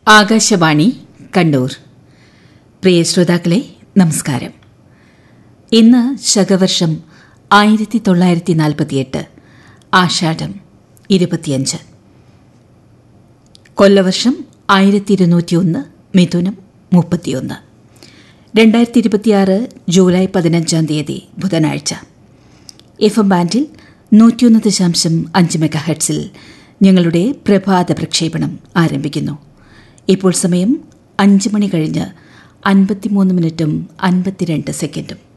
ആകാശവാണി കണ്ണൂർ പ്രിയ ശ്രോതാക്കളെ നമസ്കാരം ഇന്ന് ശകവർഷം ആയിരത്തി തൊള്ളായിരത്തി നാൽപ്പത്തിയെട്ട് ആഷാഢം ഇരുപത്തിയഞ്ച് കൊല്ലവർഷം ആയിരത്തി ഇരുന്നൂറ്റിയൊന്ന് മിഥുനം മുപ്പത്തിയൊന്ന് രണ്ടായിരത്തി ഇരുപത്തിയാറ് ജൂലൈ പതിനഞ്ചാം തീയതി ബുധനാഴ്ച എഫ് എം ബാൻഡിൽ നൂറ്റിയൊന്ന് ദശാംശം അഞ്ച് മെഗാ ഹെഡ്സിൽ ഞങ്ങളുടെ പ്രഭാത പ്രക്ഷേപണം ആരംഭിക്കുന്നു ഇപ്പോൾ സമയം അഞ്ച് മണി കഴിഞ്ഞ് അൻപത്തിമൂന്ന് മിനിറ്റും അൻപത്തിരണ്ട് സെക്കൻഡും